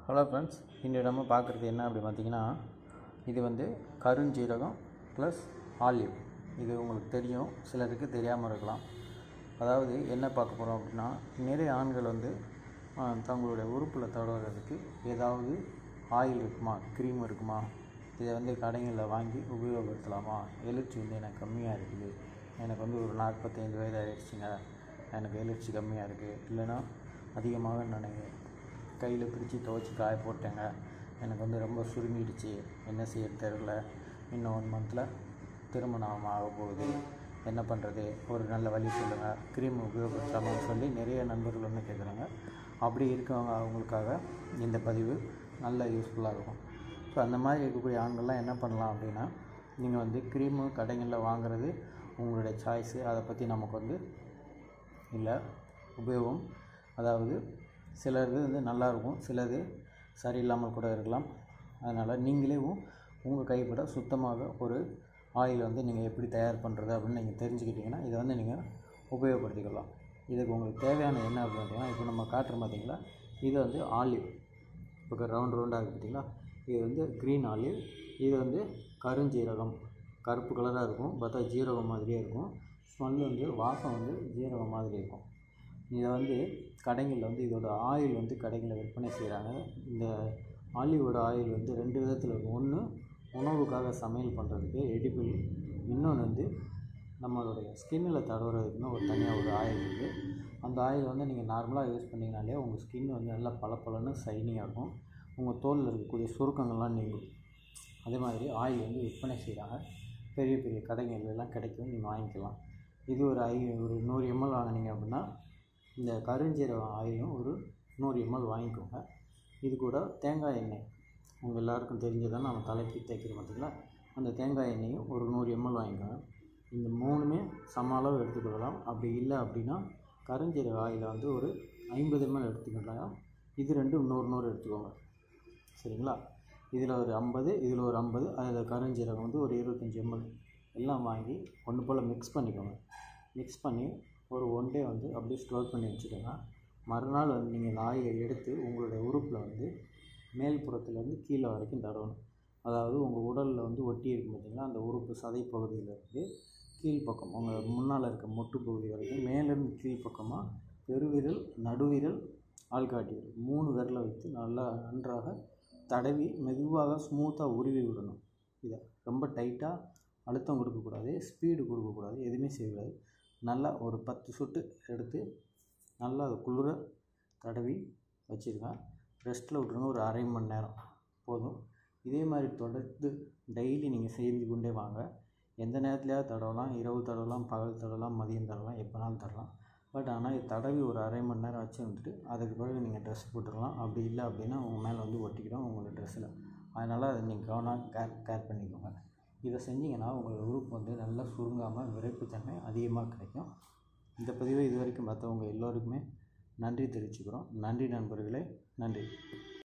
hello friends இன்றைய நம்ம பார்க்குறது என்ன அப்படி பார்த்தீங்கன்னா இது வந்து கருஞ்சீரகம் ப்ளஸ் ஆலிவ் இது உங்களுக்கு தெரியும் சிலருக்கு தெரியாமல் இருக்கலாம் அதாவது என்ன பார்க்க போகிறோம் அப்படின்னா நிறைய ஆண்கள் வந்து ஆ, தங்களுடைய உறுப்பில் தடவுறதுக்கு ஏதாவது ஆயில் இருக்குமா க்ரீம் இருக்குமா இதை வந்து கடைகளில் வாங்கி உபயோகப்படுத்தலாமா எழுச்சி வந்து எனக்கு கம்மியாக இருக்குது எனக்கு வந்து ஒரு நாற்பத்தைந்து வயது ஆயிடுச்சுங்க எனக்கு எழுச்சி கம்மியாக இருக்குது இல்லைன்னா அதிகமாக நான் கையில் பிடிச்சி துவைச்சி காய போட்டேங்க எனக்கு வந்து ரொம்ப சுருங்கிடுச்சு என்ன செய்ய தெரில இன்னும் ஒன் மந்தில் திருமணம் ஆக போகுது என்ன பண்ணுறது ஒரு நல்ல வழி சொல்லுங்கள் க்ரீம் உபயோகப்படுத்தாமல் சொல்லி நிறைய நண்பர்கள் வந்து கேட்குறாங்க அப்படி இருக்கவங்க அவங்களுக்காக இந்த பதிவு நல்ல யூஸ்ஃபுல்லாக இருக்கும் ஸோ அந்த மாதிரி இருக்கக்கூடிய ஆண்கள்லாம் என்ன பண்ணலாம் அப்படின்னா நீங்கள் வந்து க்ரீமு கடைகளில் வாங்குறது உங்களுடைய சாய்ஸு அதை பற்றி நமக்கு வந்து இல்லை உபயோகம் அதாவது சிலது வந்து நல்லாயிருக்கும் சிலது சரியில்லாமல் கூட இருக்கலாம் அதனால் நீங்களேவும் உங்கள் கைப்பட சுத்தமாக ஒரு ஆயில் வந்து நீங்கள் எப்படி தயார் பண்ணுறது அப்படின்னு நீங்கள் தெரிஞ்சுக்கிட்டிங்கன்னா இதை வந்து நீங்கள் உபயோகப்படுத்திக்கலாம் இதுக்கு உங்களுக்கு தேவையான என்ன அப்படின்னு பார்த்தீங்கன்னா இப்போ நம்ம காட்டுறோம் பார்த்தீங்களா இது வந்து ஆலிவ் இப்போ ரவுண்ட் ரவுண்டாக இருக்குது பார்த்தீங்களா இது வந்து க்ரீன் ஆலிவ் இது வந்து கருஞ்சீரகம் கருப்பு கலராக இருக்கும் பார்த்தா ஜீரகம் மாதிரியே இருக்கும் ஸ்மெல் வந்து வாசம் வந்து ஜீரகம் மாதிரி இருக்கும் இதை வந்து கடைகளில் வந்து இதோட ஆயில் வந்து கடைகளில் விற்பனை செய்கிறாங்க இந்த ஆலிவோட ஆயில் வந்து ரெண்டு விதத்தில் இருக்கும் ஒன்று உணவுக்காக சமையல் பண்ணுறதுக்கு எடிபிள் இன்னொன்று வந்து நம்மளுடைய ஸ்கின்னில் தடவுறதுக்குன்னு ஒரு தனியாக ஒரு ஆயில் இருக்குது அந்த ஆயில் வந்து நீங்கள் நார்மலாக யூஸ் பண்ணிங்கனாலே உங்கள் ஸ்கின் வந்து நல்லா பளபளன்னு ஷைனிங்காக இருக்கும் உங்கள் தோலில் இருக்கக்கூடிய சுருக்கங்கள்லாம் நீங்கும் அதே மாதிரி ஆயில் வந்து விற்பனை செய்கிறாங்க பெரிய பெரிய கடைகள் எல்லாம் கிடைக்கும் நீங்கள் வாங்கிக்கலாம் இது ஒரு ஐ ஒரு நூறு எம்எல் வாங்கினீங்க அப்படின்னா இந்த கருஞ்சீரகம் ஆயிலும் ஒரு நூறு எம்எல் வாங்கிக்கோங்க இது கூட தேங்காய் எண்ணெய் உங்கள் எல்லாருக்கும் தெரிஞ்சதான் நம்ம தலைக்கு தேய்க்கிறோம் பார்த்தீங்களா அந்த தேங்காய் எண்ணெயும் ஒரு நூறு எம்எல் வாங்கிக்கோங்க இந்த மூணுமே சம அளவு எடுத்துக்கொள்ளலாம் அப்படி இல்லை அப்படின்னா கருஞ்சீரக ஆயிலை வந்து ஒரு ஐம்பது எம்எல் எடுத்துக்கலாம் இது ரெண்டும் நூறு நூறு எடுத்துக்கோங்க சரிங்களா இதில் ஒரு ஐம்பது இதில் ஒரு ஐம்பது அதில் கருஞ்சீரகம் வந்து ஒரு இருபத்தஞ்சி எம்எல் எல்லாம் வாங்கி ஒன்று போல் மிக்ஸ் பண்ணிக்கோங்க மிக்ஸ் பண்ணி ஒரு ஒன் டே வந்து அப்படியே ஸ்டோர் பண்ணி வச்சுக்கோங்க மறுநாள் வந்து நீங்கள் இந்த ஆயிலை எடுத்து உங்களுடைய உறுப்பில் வந்து மேல் புறத்துலேருந்து கீழே வரைக்கும் தடவணும் அதாவது உங்கள் உடலில் வந்து ஒட்டி இருக்கும் பார்த்தீங்களா அந்த உறுப்பு சதை பகுதியிலேருந்து கீழ்ப்பக்கம் உங்கள் முன்னால் இருக்க மொட்டு பகுதி வரைக்கும் மேலேருந்து கீழ்ப்பக்கமாக பெருவிரல் நடுவிரல் ஆள்காட்டி விரல் மூணு விரலை வைத்து நல்லா நன்றாக தடவி மெதுவாக ஸ்மூத்தாக உருவி விடணும் இதை ரொம்ப டைட்டாக அழுத்தம் கொடுக்கக்கூடாது ஸ்பீடு கொடுக்கக்கூடாது எதுவுமே செய்யக்கூடாது நல்லா ஒரு பத்து சொட்டு எடுத்து நல்லா அது குளிர தடவி வச்சுருங்க ரெஸ்ட்டில் விட்ருங்க ஒரு அரை மணி நேரம் போதும் இதே மாதிரி தொடர்ந்து டெய்லி நீங்கள் செஞ்சு கொண்டே வாங்க எந்த நேரத்துலையாவது தடவலாம் இரவு தடவலாம் பகல் தடவலாம் மதியம் தடவலாம் எப்போனாலும் தடலாம் பட் ஆனால் இது தடவி ஒரு அரை மணி நேரம் வச்சு வந்துட்டு அதுக்கு பிறகு நீங்கள் ட்ரெஸ் போட்டுடலாம் அப்படி இல்லை அப்படின்னா உங்கள் மேலே வந்து ஒட்டிக்கிடும் உங்களோட ட்ரெஸ்ஸில் அதனால் அதை நீங்கள் கவனம் கேர் கேர் பண்ணிக்கோங்க இதை செஞ்சீங்கன்னா உங்களோட உறுப்பு வந்து நல்லா சுருங்காமல் விரைப்புத்தன்மை அதிகமாக கிடைக்கும் இந்த பதிவை இது வரைக்கும் பார்த்தவங்க எல்லோருக்குமே நன்றி தெரிவிச்சுக்கிறோம் நன்றி நண்பர்களே நன்றி